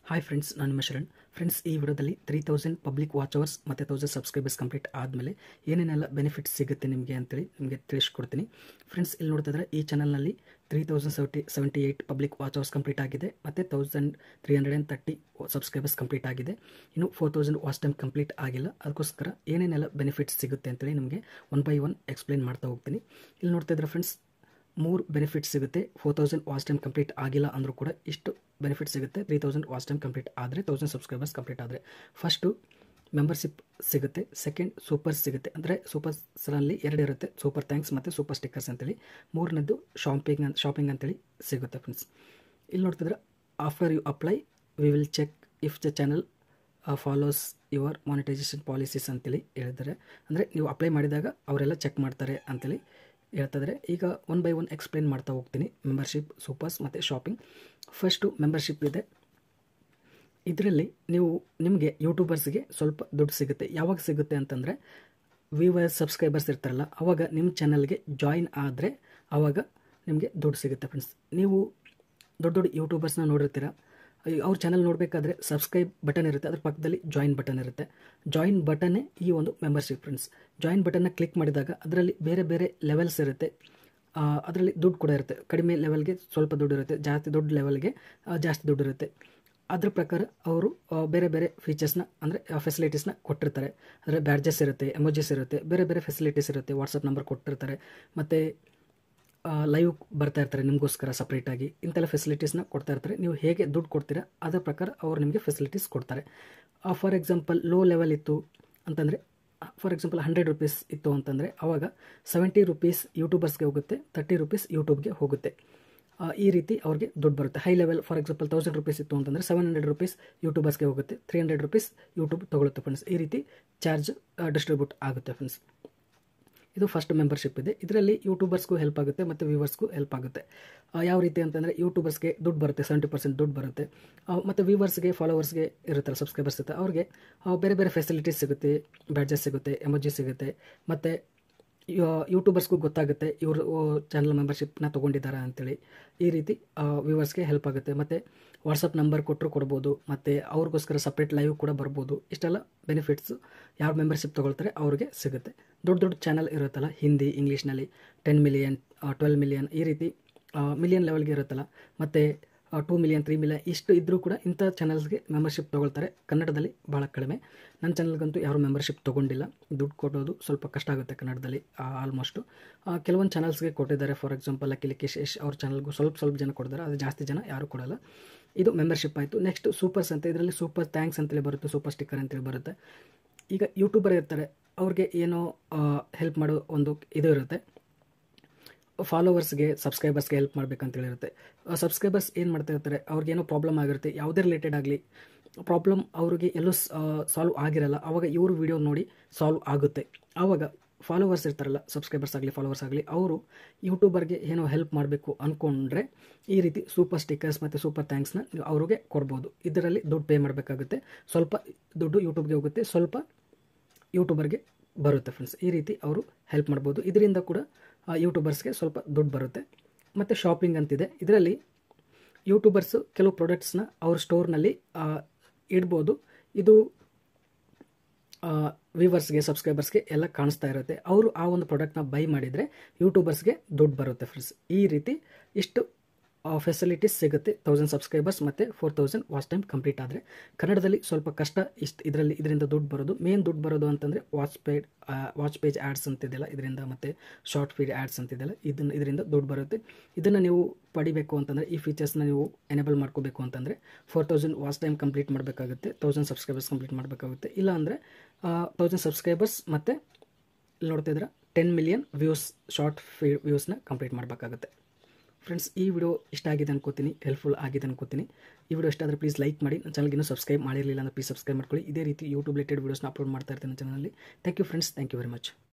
hi friends ನಾನು ನಿಮ್ಮ Sharan friends ಈ ವಿಡಿಯೋದಲ್ಲಿ three thousand public watch hours ಮತ್ತು ತೌಸಂಡ್ ಸಬ್ಸ್ಕ್ರೈಬರ್ಸ್ ಕಂಪ್ಲೀಟ್ ಆದಮೇಲೆ ಏನೇನೆಲ್ಲ ಬೆನಿಫಿಟ್ಸ್ ಸಿಗುತ್ತೆ ನಿಮಗೆ ಅಂತೇಳಿ ನಿಮಗೆ ತಿಳಿಸ್ಕೊಡ್ತೀನಿ ಫ್ರೆಂಡ್ಸ್ ಇಲ್ಲಿ ನೋಡ್ತಿದ್ರೆ ಈ ಚಾನಲ್ನಲ್ಲಿ three thousand seventy seventy eight public watch hours complete ಆಗಿದೆ ಮತ್ತು thousand three hundred and thirty subscribers complete ಆಗಿದೆ ಇನ್ನು four thousand watch time complete ಆಗಿಲ್ಲ ಅದಕ್ಕೋಸ್ಕರ ಏನೇನೆಲ್ಲ ಬೆನಿಫಿಟ್ಸ್ ಸಿಗುತ್ತೆ ಅಂತೇಳಿ ನಿಮಗೆ ಒನ್ ಬೈ ಒನ್ ಎಕ್ಸ್ಪ್ಲೈನ್ ಮಾಡ್ತಾ ಹೋಗ್ತೀನಿ ಇಲ್ಲಿ ನೋಡ್ತಿದ್ರೆ ಫ್ರೆಂಡ್ಸ್ ಮೂರು ಬೆನಿಫಿಟ್ಸ್ ಸಿಗುತ್ತೆ four thousand watch time complete ಆಗಿಲ್ಲ ಅಂದರೂ ಕೂಡ ಇಷ್ಟು ಬೆನಿಫಿಟ್ ಸಿಗುತ್ತೆ three thousand watch time complete ಆದರೆ ತೌಸಂಡ್ ಸಬ್ಸ್ಕ್ರೈಬರ್ಸ್ ಕಂಪ್ಲೀಟ್ ಆದರೆ ಫಸ್ಟು ಮೆಂಬರ್ಶಿಪ್ ಸಿಗುತ್ತೆ ಸೆಕೆಂಡ್ ಸೂಪರ್ ಸಿಗುತ್ತೆ ಅಂದರೆ ಸೂಪರ್ಸ್ನಲ್ಲಿ ಎರಡು ಇರುತ್ತೆ ಸೂಪರ್ ಥ್ಯಾಂಕ್ಸ್ ಮತ್ತು ಸೂಪರ್ ಸ್ಟಿಕ್ಕರ್ಸ್ ಅಂತೇಳಿ ಮೂರನೇದು ಶಾಪಿಂಗ್ ಅಂತ ಶಾಪಿಂಗ್ ಅಂತೇಳಿ ಸಿಗುತ್ತೆ ಫ್ರೆಂಡ್ಸ್ ಇಲ್ಲಿ ನೋಡ್ತಿದ್ರೆ after you apply we will check if the channel follows your monetisation policies ಅಂತೇಳಿ ಹೇಳಿದ್ದಾರೆ ಅಂದರೆ ನೀವು ಅಪ್ಲೈ ಮಾಡಿದಾಗ ಅವರೆಲ್ಲ ಚೆಕ್ ಮಾಡ್ತಾರೆ ಅಂತೇಳಿ ಹೇಳ್ತಿದ್ರೆ ಈಗ ಒನ್ ಬೈ ಒನ್ ಎಕ್ಸ್ಪ್ಲೇನ್ ಮಾಡ್ತಾ ಹೋಗ್ತೀನಿ ಮೆಂಬರ್ಶಿಪ್ ಸೂಪರ್ಸ್ ಮತ್ತು ಶಾಪಿಂಗ್ ಫಸ್ಟು ಮೆಂಬರ್ಶಿಪ್ ಇದೆ ಇದರಲ್ಲಿ ನೀವು ನಿಮಗೆ ಯೂಟ್ಯೂಬರ್ಸ್ಗೆ ಸ್ವಲ್ಪ ದುಡ್ಡು ಸಿಗುತ್ತೆ ಯಾವಾಗ ಸಿಗುತ್ತೆ ಅಂತಂದರೆ ವ್ಯೂವರ್ಸ್ ಸಬ್ಸ್ಕ್ರೈಬರ್ಸ್ ಇರ್ತಾರಲ್ಲ ಆವಾಗ ನಿಮ್ಮ ಚಾನಲ್ಗೆ ಜಾಯಿನ್ ಆದರೆ ಆವಾಗ ನಿಮಗೆ ದುಡ್ಡು ಸಿಗುತ್ತೆ ಫ್ರೆಂಡ್ಸ್ ನೀವು ದೊಡ್ಡ ದೊಡ್ಡ ಯೂಟ್ಯೂಬರ್ಸ್ನ ನೋಡಿರ್ತೀರ ಅವ್ರ ಚಾನಲ್ ನೋಡಬೇಕಾದ್ರೆ ಸಬ್ಸ್ಕ್ರೈಬ್ ಬಟನ್ ಇರುತ್ತೆ ಅದ್ರ ಪಕ್ಕದಲ್ಲಿ ಜಾಯಿನ್ ಬಟನ್ ಇರುತ್ತೆ ಜಾಯಿನ್ ಬಟನ್ನೇ ಈ ಒಂದು ಮೆಂಬರ್ಶಿಪ್ ಫ್ರೆಂಡ್ಸ್ ಜಾಯಿನ್ ಬಟನ್ನ ಕ್ಲಿಕ್ ಮಾಡಿದಾಗ ಅದರಲ್ಲಿ ಬೇರೆ ಬೇರೆ ಲೆವೆಲ್ಸ್ ಇರುತ್ತೆ ಅದರಲ್ಲಿ ದುಡ್ಡು ಕೂಡ ಇರುತ್ತೆ ಕಡಿಮೆ ಲೆವೆಲ್ಗೆ ಸ್ವಲ್ಪ ದುಡ್ಡು ಇರುತ್ತೆ ಜಾಸ್ತಿ ದೊಡ್ಡ ಲೆವೆಲ್ಗೆ ಜಾಸ್ತಿ ದುಡ್ಡು ಇರುತ್ತೆ ಅದ್ರ ಪ್ರಕಾರ ಅವರು ಬೇರೆ ಬೇರೆ ಫೀಚರ್ಸ್ನ ಅಂದರೆ ಫೆಸಿಲಿಟೀಸ್ನ ಕೊಟ್ಟಿರ್ತಾರೆ ಅಂದರೆ ಬ್ಯಾಡ್ಜಸ್ ಇರುತ್ತೆ ಎಮೋಜಿಸ್ ಇರುತ್ತೆ ಬೇರೆ ಬೇರೆ ಫೆಸಿಲಿಟೀಸ್ ಇರುತ್ತೆ ವಾಟ್ಸಪ್ ನಂಬರ್ ಕೊಟ್ಟಿರ್ತಾರೆ ಮತ್ತು ಲೈವ್ ಬರ್ತಾ ಇರ್ತಾರೆ ನಿಮಗೋಸ್ಕರ ಸಪ್ರೇಟಾಗಿ ಇಂಥೆಲ್ಲ ಫೆಸಿಲಿಟೀಸ್ನ ಕೊಡ್ತಾ ಇರ್ತಾರೆ ನೀವು ಹೇಗೆ ದುಡ್ಡು ಕೊಡ್ತೀರಾ ಅದರ ಪ್ರಕಾರ ಅವರು ನಿಮಗೆ ಫೆಸಿಲಿಟೀಸ್ ಕೊಡ್ತಾರೆ ಫಾರ್ ಎಕ್ಸಾಂಪಲ್ ಲೋ ಲೆವೆಲ್ ಇತ್ತು ಅಂತಂದರೆ ಫಾರ್ ಎಕ್ಸಾಂಪಲ್ ಹಂಡ್ರೆಡ್ ರುಪೀಸ್ ಇತ್ತು ಅಂತಂದರೆ ಆವಾಗ ಸೆವೆಂಟಿ ರುಪೀಸ್ ಯೂಟ್ಯೂಬರ್ಸ್ಗೆ ಹೋಗುತ್ತೆ ತರ್ಟಿ ರುಪೀಸ್ ಯೂಟ್ಯೂಬ್ಗೆ ಹೋಗುತ್ತೆ ಈ ರೀತಿ ಅವ್ರಿಗೆ ದುಡ್ಡು ಬರುತ್ತೆ high level for example thousand rupees ಇತ್ತು ಅಂತಂದರೆ ಸೆವೆನ್ ಹಂಡ್ರೆಡ್ ರುಪೀಸ್ ಯೂಟ್ಯೂಬರ್ಸ್ಗೆ ಹೋಗುತ್ತೆ ತ್ರೀ ಹಂಡ್ರೆಡ್ ರುಪೀಸ್ ಯೂಟ್ಯೂಬ್ ತೊಗೊಳುತ್ತೆ ಫ್ರೆಂಡ್ಸ್ ಈ ರೀತಿ ಚಾರ್ಜ್ ಡಿಸ್ಟ್ರಿಬ್ಯೂಟ್ ಆಗುತ್ತೆ ಫ್ರೆಂಡ್ಸ್ ಇದು ಫಸ್ಟ್ ಮೆಂಬರ್ಶಿಪ್ ಇದೆ ಇದರಲ್ಲಿ ಯೂಟ್ಯೂಬರ್ಸ್ಗೂ ಹೆಲ್ಪ್ ಆಗುತ್ತೆ ಮತ್ತು ವ್ಯೂವರ್ಸ್ಗೂ ಹೆಲ್ಪ್ ಆಗುತ್ತೆ ಯಾವ ರೀತಿ ಅಂತಂದರೆ ಯೂಟ್ಯೂಬರ್ಸ್ಗೆ ದುಡ್ಡು ಬರುತ್ತೆ ಸೆವೆಂಟಿ ಪರ್ಸೆಂಟ್ ದುಡ್ಡು ಬರುತ್ತೆ ಮತ್ತು ವ್ಯೂವರ್ಸ್ಗೆ ಫಾಲೋವರ್ಸ್ಗೆ ಇರುತ್ತಲ್ಲ ಸಬ್ಸ್ಕ್ರೈಬರ್ಸ್ ಇರುತ್ತೆ ಅವ್ರಿಗೆ ಬೇರೆ ಬೇರೆ ಫೆಸಿಲಿಟೀಸ್ ಸಿಗುತ್ತೆ ಬ್ಯಾಡ್ಜಸ್ ಸಿಗುತ್ತೆ ಎಮರ್ಜಿ ಸಿಗುತ್ತೆ ಮತ್ತು ಯೂಟ್ಯೂಬರ್ಸ್ಗೂ ಗೊತ್ತಾಗುತ್ತೆ ಇವರು ಚಾನಲ್ ಮೆಂಬರ್ಶಿಪ್ನ ತೊಗೊಂಡಿದ್ದಾರೆ ಅಂತೇಳಿ ಈ ರೀತಿ ವ್ಯೂವರ್ಸ್ಗೆ ಹೆಲ್ಪ್ ಆಗುತ್ತೆ ಮತ್ತು ವಾಟ್ಸಪ್ ನಂಬರ್ ಕೊಟ್ಟರು ಕೊಡ್ಬೋದು ಮತ್ತು ಅವ್ರಿಗೋಸ್ಕರ ಸಪ್ರೇಟ್ ಲೈವ್ ಕೂಡ ಬರ್ಬೋದು ಇಷ್ಟೆಲ್ಲ ಬೆನಿಫಿಟ್ಸು ಯಾರು ಮೆಂಬರ್ಶಿಪ್ ತೊಗೊಳ್ತಾರೆ ಅವ್ರಿಗೆ ಸಿಗುತ್ತೆ ದೊಡ್ಡ ದೊಡ್ಡ ಚಾನಲ್ ಇರುತ್ತಲ್ಲ ಹಿಂದಿ ಇಂಗ್ಲೀಷ್ನಲ್ಲಿ ಟೆನ್ ಮಿಲಿಯನ್ ಟ್ವೆಲ್ ಮಿಲಿಯನ್ ಈ ರೀತಿ ಮಿಲಿಯನ್ ಲೆವೆಲ್ಗೆ ಇರುತ್ತಲ್ಲ ಮತ್ತು ಟೂ ಮಿಲಿಯನ್ ತ್ರೀ ಮಿಲಿಯನ್ ಇಷ್ಟು ಇದ್ದರೂ ಕೂಡ ಇಂಥ ಚಾನಲ್ಸ್ಗೆ ಮೆಂಬರ್ಶಿಪ್ ತೊಗೊಳ್ತಾರೆ ಕನ್ನಡದಲ್ಲಿ ಭಾಳ ಕಡಿಮೆ ನನ್ನ ಚಾನಲ್ಗಂತೂ ಯಾರೂ ಮೆಂಬರ್ಶಿಪ್ ತೊಗೊಂಡಿಲ್ಲ ದುಡ್ಡು ಕೊಡೋದು ಸ್ವಲ್ಪ ಕಷ್ಟ ಆಗುತ್ತೆ ಕನ್ನಡದಲ್ಲಿ ಆಲ್ಮೋಸ್ಟು ಕೆಲವೊಂದು ಚಾನಲ್ಸ್ಗೆ ಕೊಟ್ಟಿದ್ದಾರೆ ಫಾರ್ ಎಕ್ಸಾಂಪಲ್ ಅಖಿಲ್ ಯಶ್ ಅವ್ರ ಚಾನಲ್ಗೂ ಸ್ವಲ್ಪ ಸ್ವಲ್ಪ ಜನ ಕೊಡ್ತಾರೆ ಅದು ಜಾಸ್ತಿ ಜನ ಯಾರೂ ಕೊಡಲ್ಲ ಇದು ಮೆಂಬರ್ಶಿಪ್ ಆಯಿತು ನೆಕ್ಸ್ಟ್ ಸೂಪರ್ಸ್ ಅಂತ ಇದರಲ್ಲಿ ಸೂಪರ್ ಥ್ಯಾಂಕ್ಸ್ ಅಂತೇಳಿ ಬರುತ್ತೆ ಸೂಪರ್ ಸ್ಟಿಕ್ಕರ್ ಅಂತೇಳಿ ಬರುತ್ತೆ ಈಗ ಯೂಟ್ಯೂಬರ್ ಇರ್ತಾರೆ ಅವ್ರಿಗೆ ಏನೋ ಹೆಲ್ಪ್ ಮಾಡೋ ಒಂದು ಇದು ಇರುತ್ತೆ ಫಾಲೋವರ್ಸ್ಗೆ ಸಬ್ಸ್ಕ್ರೈಬರ್ಸ್ಗೆ ಹೆಲ್ಪ್ ಮಾಡಬೇಕಂತೇಳಿರುತ್ತೆ ಸಬ್ಸ್ಕ್ರೈಬರ್ಸ್ ಏನು ಮಾಡ್ತಾ ಇರ್ತಾರೆ ಅವ್ರಿಗೇನೋ ಪ್ರಾಬ್ಲಮ್ ಆಗಿರುತ್ತೆ ಯಾವುದೇ ರಿಲೇಟೆಡ್ ಆಗಲಿ ಪ್ರಾಬ್ಲಮ್ ಅವ್ರಿಗೆ ಎಲ್ಲೂ ಸಾಲ್ವ್ ಆಗಿರಲ್ಲ ಆವಾಗ ಇವರು ವಿಡಿಯೋ ನೋಡಿ ಸಾಲ್ವ್ ಆಗುತ್ತೆ ಆವಾಗ ಫಾಲೋವರ್ಸ್ ಇರ್ತಾರಲ್ಲ ಸಬ್ಸ್ಕ್ರೈಬರ್ಸ್ ಆಗಲಿ ಫಾಲೋವರ್ಸ್ ಆಗಲಿ ಅವರು ಯೂಟ್ಯೂಬರ್ಗೆ ಏನೋ ಹೆಲ್ಪ್ ಮಾಡಬೇಕು ಅಂದ್ಕೊಂಡ್ರೆ ಈ ರೀತಿ ಸೂಪರ್ ಸ್ಟಿಕ್ಕರ್ಸ್ ಮತ್ತು ಸೂಪರ್ ಥ್ಯಾಂಕ್ಸ್ನ ನೀವು ಅವ್ರಿಗೆ ಕೊಡ್ಬೋದು ಇದರಲ್ಲಿ ದುಡ್ಡು ಪೇ ಮಾಡಬೇಕಾಗುತ್ತೆ ಸ್ವಲ್ಪ ದುಡ್ಡು ಯೂಟ್ಯೂಬ್ಗೆ ಹೋಗುತ್ತೆ ಸ್ವಲ್ಪ ಯೂಟ್ಯೂಬರ್ಗೆ ಬರುತ್ತೆ ಫ್ರೆಂಡ್ಸ್ ಈ ರೀತಿ ಅವರು ಹೆಲ್ಪ್ ಮಾಡ್ಬೋದು ಇದರಿಂದ ಕೂಡ ಯೂಟ್ಯೂಬರ್ಸ್ಗೆ ಸ್ವಲ್ಪ ದುಡ್ಡು ಬರುತ್ತೆ ಮತ್ತು ಶಾಪಿಂಗ್ ಅಂತಿದೆ ಇದರಲ್ಲಿ ಯೂಟ್ಯೂಬರ್ಸು ಕೆಲವು ಪ್ರಾಡಕ್ಟ್ಸ್ನ ಅವ್ರ ಸ್ಟೋರ್ನಲ್ಲಿ ಇಡ್ಬೋದು ಇದು ವ್ಯೂವರ್ಸ್ಗೆ ಸಬ್ಸ್ಕ್ರೈಬರ್ಸ್ಗೆ ಎಲ್ಲ ಕಾಣಿಸ್ತಾ ಇರುತ್ತೆ ಅವರು ಆ ಒಂದು ಪ್ರಾಡಕ್ಟ್ನ ಬೈ ಮಾಡಿದರೆ ಯೂಟ್ಯೂಬರ್ಸ್ಗೆ ದುಡ್ಡು ಬರುತ್ತೆ ಫ್ರೆಂಡ್ಸ್ ಈ ರೀತಿ ಇಷ್ಟು ಫೆಸಿಲಿಟೀಸ್ ಸಿಗುತ್ತೆ ತೌಸಂಡ್ ಸಬ್ಸ್ಕ್ರೈಬರ್ಸ್ ಮತ್ತು four thousand watch time complete ಆದರೆ ಕನ್ನಡದಲ್ಲಿ ಸ್ವಲ್ಪ ಕಷ್ಟ ಇಷ್ಟು ಇದರಲ್ಲಿ ಇದರಿಂದ ದುಡ್ಡು ಬರೋದು ಮೇನ್ ದುಡ್ಡು ಬರೋದು ಅಂತಂದರೆ watch paid watch page ads ಅಂತಿದೆಯಲ್ಲ ಇದರಿಂದ ಮತ್ತು ಶಾರ್ಟ್ ಫೀಡ್ ಆ್ಯಡ್ಸ್ ಅಂತಿದೆಯಲ್ಲ ಇದನ್ನು ಇದರಿಂದ ದುಡ್ಡು ಬರುತ್ತೆ ಇದನ್ನು ನೀವು ಪಡಿಬೇಕು ಅಂತಂದರೆ ಈ ಫೀಚರ್ಸ್ನ ನೀವು ಎನೇಬಲ್ ಮಾಡ್ಕೋಬೇಕು ಅಂತಂದರೆ four thousand watch time complete ಮಾಡಬೇಕಾಗುತ್ತೆ ತೌಸಂಡ್ ಸಬ್ಸ್ಕ್ರೈಬರ್ಸ್ ಕಂಪ್ಲೀಟ್ ಮಾಡಬೇಕಾಗುತ್ತೆ ಇಲ್ಲ ಅಂದರೆ ತೌಸಂಡ್ ಸಬ್ಸ್ಕ್ರೈಬರ್ಸ್ ಮತ್ತು ಇಲ್ಲಿ ನೋಡ್ತಿದ್ರೆ ಟೆನ್ ಮಿಲಿಯನ್ ವ್ಯೂಸ್ ಶಾರ್ಟ್ ಫೀ ವ್ಯೂಸ್ನ ಕಂಪ್ಲೀಟ್ ಮಾಡಬೇಕಾಗುತ್ತೆ ಫ್ರೆಂಡ್ಸ್ ಈ ವಿಡಿಯೋ ಇಷ್ಟ ಆಗಿದೆ ಅನ್ಕೋತೀನಿ ಹೆಲ್ಪ್ಫುಲ್ ಆಗಿದೆ ಅನ್ಕೋತೀನಿ ಈ ವಿಡಿಯೋ ಇಷ್ಟ ಆದರೆ ಪ್ಲೀಸ್ ಲೈಕ್ ಮಾಡಿ ನನ್ನ ಚಾನಲ್ಗೆ ಇನ್ನೂ ಸಬ್ಸ್ಕ್ರೈಬ್ ಮಾಡಿರಲಿಲ್ಲ ಅಂದರೆ ಪ್ಲೀಸ್ ಸಬ್ಸ್ಕ್ರೈಬ್ ಮಾಡ್ಕೊಳ್ಳಿ ಇದೇ ರೀತಿ ಯೂಟ್ಯೂಬ್ ರಿಲೇಟೆಡ್ ವೀಡಿಯೋಸ್ನ ಅಪ್ಲೋಡ್ ಮಾಡ್ತಾ ಇರ್ತೀನಿ ಚಾನಲಲ್ಲಿ thank you friends thank you very much